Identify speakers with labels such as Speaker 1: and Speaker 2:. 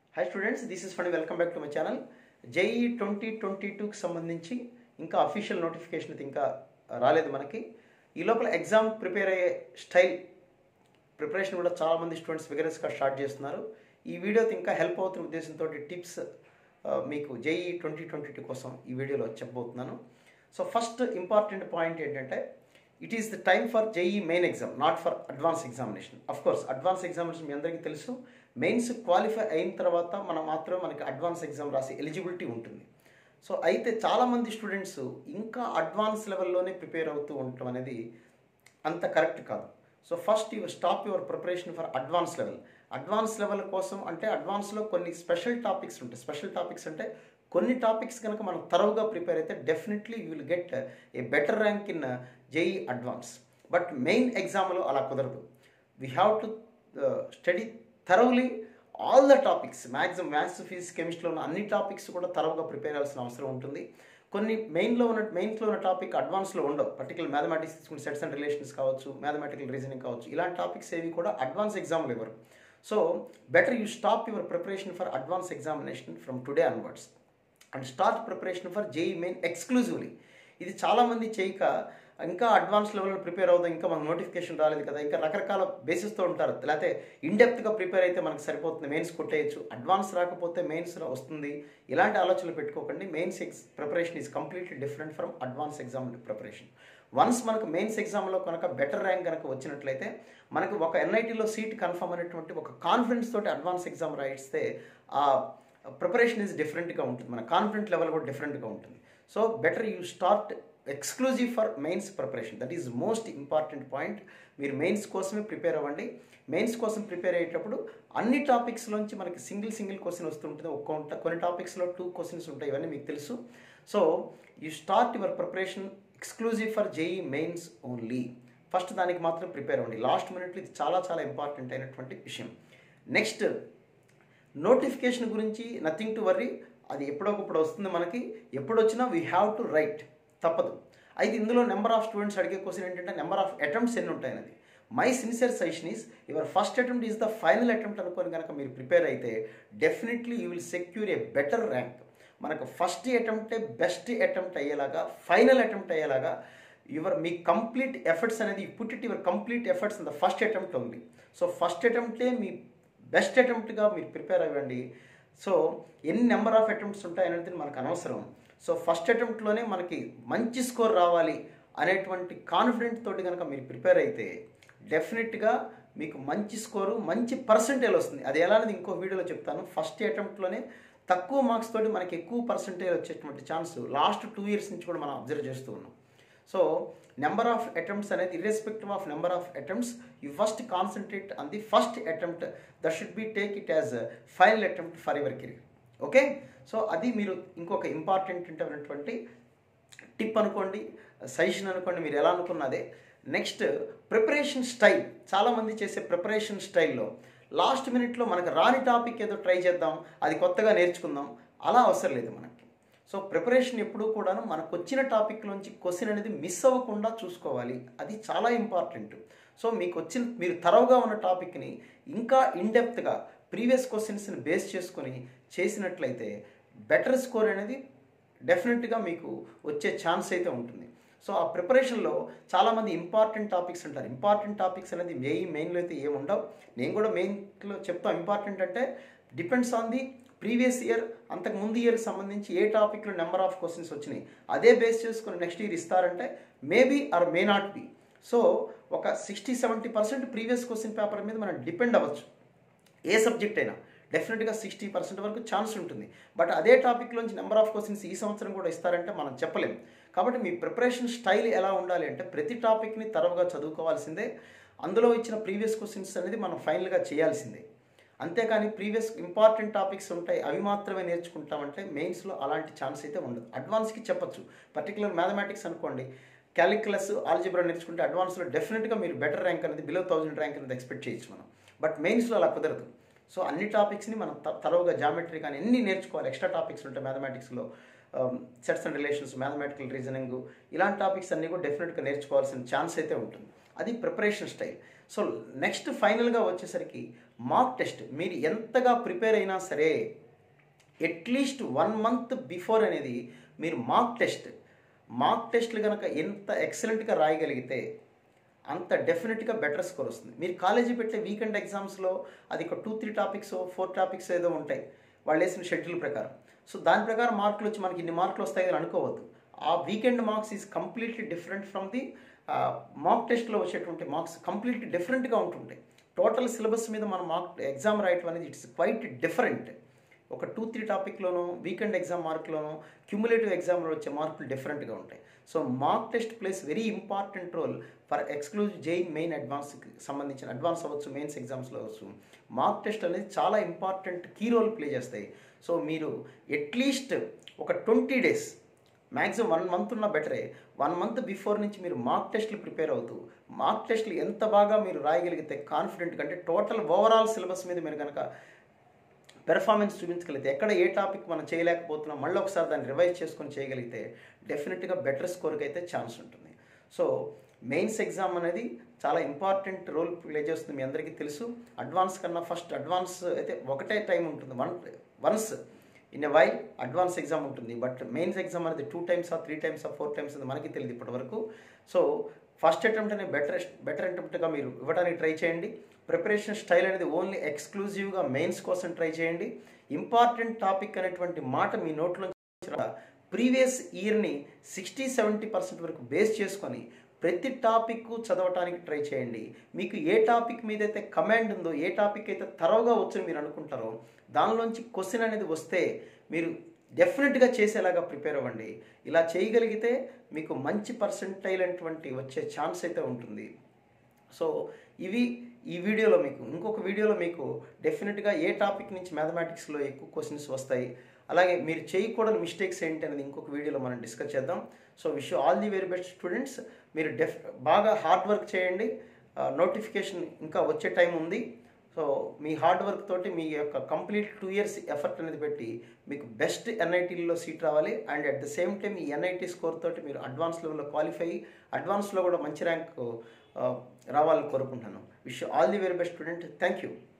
Speaker 1: hi students this is fund welcome back to my channel JEE twenty twenty టూకి సంబంధించి ఇంకా official notification అయితే ఇంకా రాలేదు మనకి ఈ లోపల ఎగ్జామ్ ప్రిపేర్ అయ్యే స్టైల్ ప్రిపరేషన్ కూడా చాలామంది స్టూడెంట్స్ విగరస్గా స్టార్ట్ చేస్తున్నారు ఈ వీడియోతో ఇంకా హెల్ప్ అవుతున్న ఉద్దేశంతో టిప్స్ మీకు జేఈ ట్వంటీ ట్వంటీ టూ కోసం ఈ వీడియోలో చెప్పబోతున్నాను సో ఫస్ట్ ఇంపార్టెంట్ పాయింట్ ఏంటంటే it is the time for JEE main exam not for advance examination of course advance examination మీ అందరికీ తెలుసు మెయిన్స్ క్వాలిఫై అయిన తర్వాత మనం మాత్రమే మనకి అడ్వాన్స్ ఎగ్జామ్ రాసే ఎలిజిబిలిటీ ఉంటుంది సో అయితే చాలామంది స్టూడెంట్స్ ఇంకా అడ్వాన్స్ లెవెల్లోనే ప్రిపేర్ అవుతూ ఉండటం అనేది అంత కరెక్ట్ కాదు so first you stop your preparation for advance level advance level కోసం అంటే అడ్వాన్స్లో కొన్ని స్పెషల్ టాపిక్స్ ఉంటాయి స్పెషల్ టాపిక్స్ అంటే కొన్ని టాపిక్స్ కనుక మనం తరవుగా ప్రిపేర్ అయితే definitely you will get a better rank in JEE advance but main ఎగ్జామ్లో అలా కుదరదు we have to study thoroughly all the topics maximum maths physics కెమిస్ట్రీలో ఉన్న అన్ని టాపిక్స్ కూడా తరవుగా ప్రిపేర్ అవ్వాల్సిన అవసరం ఉంటుంది కొన్ని మెయిన్లో ఉన్న మెయిన్స్లో ఉన్న టాపిక్ అడ్వాన్స్లో ఉండవు పర్టికులర్ మ్యాథమెటిక్స్ తీసుకుని సెట్స్ అండ్ రిలేషన్స్ కావచ్చు మ్యాథమెటికల్ రీజనింగ్ కావచ్చు ఇలాంటి టాపిక్స్ ఏవి కూడా అడ్వాన్స్ ఎగ్జామ్లు ఇవ్వరు so better you stop your preparation for advance examination from today onwards and start preparation for JEE main exclusively ఇది చాలామంది చేయక ఇంకా అడ్వాన్స్ లెవెల్లో ప్రిపేర్ అవుతాం ఇంకా మనకు నోటిఫికేషన్ రాలేదు కదా ఇంకా రకరకాల బేసిస్తో ఉంటారు లేకపోతే ఇన్డెప్త్గా ప్రిపేర్ అయితే మనకు సరిపోతుంది మెయిన్స్ కొట్టేయచ్చు అడ్వాన్స్ రాకపోతే మెయిన్స్ వస్తుంది ఇలాంటి ఆలోచనలు పెట్టుకోకండి mains ex preparation is completely different from advance exam preparation once మనకు మెయిన్స్ ఎగ్జామ్లో కనుక బెటర్ ర్యాంక్ కనుక వచ్చినట్లయితే మనకు ఒక ఎన్ఐటీలో సీట్ కన్ఫర్మ్ అనేటువంటి ఒక కాన్ఫిడెన్స్ తోటి అడ్వాన్స్ ఎగ్జామ్ రాయిస్తే ఆ ప్రిపరేషన్ ఈజ్ డిఫరెంట్గా ఉంటుంది మన కాన్ఫిడెంట్ లెవెల్ కూడా డిఫరెంట్గా ఉంటుంది so better you start exclusive for mains preparation that is most important point మీరు మెయిన్స్ కోసమే ప్రిపేర్ అవ్వండి మెయిన్స్ కోసం ప్రిపేర్ అయ్యేటప్పుడు అన్ని టాపిక్స్లోంచి మనకి సింగిల్ సింగిల్ క్వశ్చన్ వస్తుంటుంది ఒక్క కొన్ని టాపిక్స్లో టూ క్వశ్చన్స్ ఉంటాయి ఇవన్నీ మీకు తెలుసు so you start your preparation exclusive for JEE mains only first దానికి మాత్రం ప్రిపేర్ అవ్వండి లాస్ట్ మినిట్లో ఇది చాలా చాలా ఇంపార్టెంట్ అయినటువంటి విషయం నెక్స్ట్ నోటిఫికేషన్ గురించి నథింగ్ టు వర్రీ అది ఎప్పుడొకప్పుడు వస్తుంది మనకి ఎప్పుడు వచ్చినా వీ హ్యావ్ టు రైట్ తప్పదు అయితే ఇందులో నెంబర్ ఆఫ్ స్టూడెంట్స్ అడిగే క్వశ్చన్ ఏంటంటే నెంబర్ ఆఫ్ అటెంప్ట్స్ ఎన్ని ఉంటాయన్నది my sincere suggestion is your first attempt is the final attempt అనుకొని కనుక మీరు ప్రిపేర్ అయితే definitely you will secure a better rank మనకు ఫస్ట్ అటెంప్టే బెస్ట్ అటెంప్ట్ అయ్యేలాగా ఫైనల్ అటెంప్ట్ అయ్యేలాగా యువర్ మీ కంప్లీట్ ఎఫర్ట్స్ అనేది put it your complete efforts in the first attempt only so first అటెంప్టే మీ బెస్ట్ అటెంప్ట్గా మీరు ప్రిపేర్ అవ్వండి సో ఎన్ని నెంబర్ ఆఫ్ అటెంప్ట్స్ ఉంటాయనేది మనకు అనవసరం సో ఫస్ట్ అటెంప్ట్లోనే మనకి మంచి స్కోర్ రావాలి అనేటువంటి కాన్ఫిడెంట్ తోటి కనుక మీరు ప్రిపేర్ అయితే డెఫినెట్గా మీకు మంచి స్కోరు మంచి పర్సంటేజ్ వస్తుంది అది ఎలా అనేది ఇంకో వీడియోలో చెప్తాను ఫస్ట్ అటెంప్ట్లోనే తక్కువ మార్క్స్ తోటి మనకి ఎక్కువ పర్సంటేజ్ వచ్చేటువంటి ఛాన్స్ లాస్ట్ టూ ఇయర్స్ నుంచి కూడా మనం అబ్జర్వ్ చేస్తూ ఉన్నాం సో నెంబర్ ఆఫ్ అటెంప్ట్స్ అనేది irrespective of number of attempts you first concentrate on the first attempt that should be take it as final attempt for your career okay so అది మీరు ఇంకొక important అయినటువంటి tip అనుకోండి suggestion అనుకోండి మీరు ఎలా అనుకున్నదే నెక్స్ట్ ప్రిపరేషన్ స్టైల్ చాలామంది చేసే ప్రిపరేషన్ స్టైల్లో లాస్ట్ మినిట్లో మనకు రాని టాపిక్ ఏదో ట్రై చేద్దాం అది కొత్తగా నేర్చుకుందాం అలా అవసరం లేదు మనకి సో ప్రిపరేషన్ ఎప్పుడూ కూడాను మనకు వచ్చిన టాపిక్లోంచి క్వశ్చన్ అనేది మిస్ అవ్వకుండా చూసుకోవాలి అది చాలా ఇంపార్టెంట్ సో మీకు వచ్చిన మీరు తరవుగా ఉన్న టాపిక్ని ఇంకా ఇన్డెప్త్గా ప్రీవియస్ క్వశ్చన్స్ని బేస్ చేసుకొని చేసినట్లయితే బెటర్ స్కోర్ అనేది డెఫినెట్గా మీకు వచ్చే ఛాన్స్ అయితే ఉంటుంది సో ఆ ప్రిపరేషన్లో చాలామంది ఇంపార్టెంట్ టాపిక్స్ ఉంటారు ఇంపార్టెంట్ టాపిక్స్ అనేది మెయిన్ మెయిన్లో అయితే ఏముండవు నేను కూడా మెయిన్లో చెప్తాం ఇంపార్టెంట్ అంటే depends on the previous year అంతకు ముందు ఇయర్కి సంబంధించి ఏ టాపిక్లో నెంబర్ ఆఫ్ క్వశ్చన్స్ వచ్చినాయి అదే బేస్ చేసుకుని నెక్స్ట్ ఇయర్ ఇస్తారంటే maybe or may not be so ఒక sixty seventy percent previous question paper మీద మనం డిపెండ్ అవ్వచ్చు ఏ సబ్జెక్ట్ అయినా డెఫినెట్గా సిక్స్టీ పర్సెంట్ వరకు ఛాన్స్ ఉంటుంది బట్ అదే టాపిక్లోంచి నెంబర్ ఆఫ్ క్వశ్చన్స్ ఈ సంవత్సరం కూడా ఇస్తారంటే మనం చెప్పలేం కాబట్టి మీ ప్రిపరేషన్ స్టైల్ ఎలా ఉండాలి అంటే ప్రతి టాపిక్ని తరవుగా చదువుకోవాల్సిందే అందులో ఇచ్చిన ప్రీవియస్ క్వశ్చన్స్ అనేది మనం ఫైనల్గా చేయాల్సిందే అంతేకాని ప్రీవియస్ ఇంపార్టెంట్ టాపిక్స్ ఉంటాయి అవి మాత్రమే నేర్చుకుంటామంటే మెయిన్స్లో అలాంటి ఛాన్స్ అయితే ఉండదు అడ్వాన్స్కి చెప్పచ్చు పర్టికులర్ మ్యాథమెటిక్స్ అనుకోండి క్యాలిక్యులస్ ఆల్జిబ్రా నేర్చుకుంటే అడ్వాన్స్లో డెఫినెట్గా మీరు బెటర్ ర్యాంక్ అనేది బిలో థౌజండ్ ర్యాంక్ అనేది ఎక్స్పెక్ట్ చేయొచ్చు మనం బట్ మెయిన్స్లో అలా కుదరదు సో అన్ని టాపిక్స్ని మనం తరవుగా జామెట్రీ కానీ ఎన్ని నేర్చుకోవాలి ఎక్స్ట్రా టాపిక్స్ ఉంటాయి మ్యాథమెటిక్స్లో sets and relations mathematical reasoning ఇలాంటి టాపిక్స్ అన్నీ కూడా డెఫినెట్గా నేర్చుకోవాల్సిన ఛాన్స్ అయితే ఉంటుంది అది ప్రిపరేషన్ స్టైల్ సో నెక్స్ట్ ఫైనల్గా వచ్చేసరికి మాక్ టెస్ట్ మీరు ఎంతగా ప్రిపేర్ అయినా సరే అట్లీస్ట్ వన్ మంత్ బిఫోర్ అనేది మీరు మాక్ టెస్ట్ మాక్ టెస్ట్లు కనుక ఎంత ఎక్సలెంట్గా రాయగలిగితే అంత డెఫినెట్గా బెటర్ స్కోర్ వస్తుంది మీరు కాలేజీ పెట్టే వీకెండ్ ఎగ్జామ్స్లో అది ఒక two three topics four topics ఏదో ఉంటాయి వాళ్ళు వేసిన షెడ్యూల్ ప్రకారం సో దాని ప్రకారం మార్కులు వచ్చి మనకి ఇన్ని మార్కులు వస్తాయని అనుకోవద్దు ఆ weekend marks is completely different from the mock టెస్ట్లో వచ్చేటువంటి మార్క్స్ కంప్లీట్లీ డిఫరెంట్గా ఉంటుంటాయి టోటల్ సిలబస్ మీద మనం మార్క్ ఎగ్జామ్ రాయటం అనేది ఇట్స్ క్వైట్ డిఫరెంట్ ఒక టూ త్రీ టాపిక్లోనూ వీకెండ్ ఎగ్జామ్ మార్కులోనూ క్యుములేటివ్ ఎగ్జామ్లో వచ్చే మార్కులు డిఫరెంట్గా ఉంటాయి so mark test plays very important role for exclusive JEE main అడ్వాన్స్కి సంబంధించిన అడ్వాన్స్ అవ్వచ్చు మెయిన్స్ ఎగ్జామ్స్లో అవ్వచ్చు మార్క్ టెస్ట్ అనేది చాలా ఇంపార్టెంట్ కీ రోల్ ప్లే చేస్తాయి సో మీరు అట్లీస్ట్ ఒక twenty days maximum one month ఉన్న బెటరే వన్ మంత్ బిఫోర్ నుంచి మీరు మార్క్ టెస్ట్లు ప్రిపేర్ అవుతూ మార్క్ టెస్ట్లు ఎంత బాగా మీరు రాయగలిగితే కాన్ఫిడెంట్ కంటే టోటల్ ఓవరాల్ సిలబస్ మీద మీరు కనుక పెర్ఫార్మెన్స్ చూపించగలిగితే ఎక్కడ ఏ టాపిక్ మనం చేయలేకపోతున్నాం మళ్ళీ ఒకసారి దాన్ని రివైజ్ చేసుకొని చేయగలిగితే డెఫినెట్గా బెటర్ స్కోర్కి అయితే ఛాన్స్ ఉంటుంది సో మెయిన్స్ ఎగ్జామ్ అనేది చాలా ఇంపార్టెంట్ రోల్ ప్లే చేస్తుంది మీ అందరికీ తెలుసు అడ్వాన్స్ కన్నా ఫస్ట్ అడ్వాన్స్ అయితే ఒకటే టైం ఉంటుంది one once in a while advance exam ఉంటుంది బట్ మెయిన్స్ ఎగ్జామ్ అనేది టూ టైమ్స్ ఆ త్రీ టైమ్స్ ఆ ఫోర్ టైమ్స్ అది మనకి తెలియదు ఇప్పటివరకు సో ఫస్ట్ అటెంప్ట్ అనేది బెటర్ బెటర్ అటెంప్ట్గా మీరు ఇవ్వడానికి ట్రై చేయండి ప్రిపరేషన్ స్టైల్ అనేది ఓన్లీ ఎక్స్క్లూజివ్గా మెయిన్స్ కోసం ట్రై చేయండి ఇంపార్టెంట్ టాపిక్ అనేటువంటి మాట మీ నోట్లో ప్రీవియస్ ఇయర్ని సిక్స్టీ సెవెంటీ పర్సెంట్ వరకు బేస్ చేసుకొని ప్రతి టాపిక్ చదవటానికి ట్రై చేయండి మీకు ఏ టాపిక్ మీద అయితే కమాండ్ ఉందో ఏ టాపిక్ అయితే తరవుగా వచ్చని మీరు అనుకుంటారో దానిలోంచి క్వశ్చన్ అనేది వస్తే మీరు డెఫినెట్గా చేసేలాగా ప్రిపేర్ అవ్వండి ఇలా చేయగలిగితే మీకు మంచి పర్సెంటైల్ అటువంటి వచ్చే ఛాన్స్ అయితే ఉంటుంది సో ఇవి ఈ వీడియోలో మీకు ఇంకొక వీడియోలో మీకు డెఫినెట్గా ఏ టాపిక్ నుంచి మ్యాథమెటిక్స్లో ఎక్కువ క్వశ్చన్స్ వస్తాయి అలాగే మీరు చేయకూడని మిస్టేక్స్ ఏంటి అనేది ఇంకొక వీడియోలో మనం డిస్కస్ చేద్దాం so wish all the very best students మీరు డెఫ్ బాగా హార్డ్ వర్క్ చేయండి నోటిఫికేషన్ ఇంకా వచ్చే టైం ఉంది సో మీ హార్డ్ వర్క్ తోటి మీ యొక్క కంప్లీట్ టూ ఇయర్స్ ఎఫర్ట్ అనేది పెట్టి మీకు బెస్ట్ ఎన్ఐటీలో సీట్ రావాలి and at the same time ఈ ఎన్ఐటీ స్కోర్ తోటి మీరు అడ్వాన్స్ లెవెల్లో క్వాలిఫై అడ్వాన్స్లో కూడా మంచి ర్యాంక్ రావాలని కోరుకుంటున్నాను wish all the very best student thank you